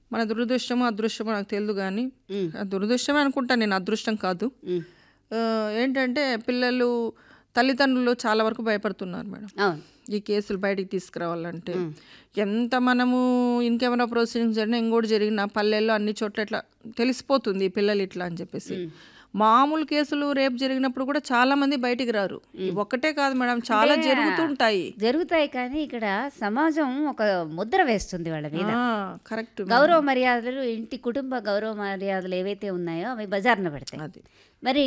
మన దురదృష్టమో అదృష్టమో నాకు తెలియదు కానీ ఆ దురదృష్టమే అనుకుంటాను నేను అదృష్టం కాదు ఆ, ఏంటంటే పిల్లలు తల్లిదండ్రులు చాలా వరకు భయపడుతున్నారు మేడం అవును ఈ కేసులు బయటికి తీసుకురావాలంటే ఎంత మనము ఇంకెవరో ప్రొసీడింగ్స్ జరిగినా ఇంకోటి జరిగినా పల్లెల్లో అన్ని చోట్ల ఇట్లా తెలిసిపోతుంది ఈ పిల్లలు ఇట్లా అని చెప్పేసి మామూలు కేసులు రేపు జరిగినప్పుడు కూడా చాలా మంది బయటికి రారు ఇవి ఒక్కటే కాదు మేడం చాలా జరుగుతుంటాయి జరుగుతాయి కానీ ఇక్కడ సమాజం ఒక ముద్ర వేస్తుంది వాళ్ళ మీద కరెక్ట్ గౌరవ మర్యాదలు ఇంటి కుటుంబ గౌరవ మర్యాదలు ఏవైతే ఉన్నాయో అవి బజార్న పెడతాయి అది మరి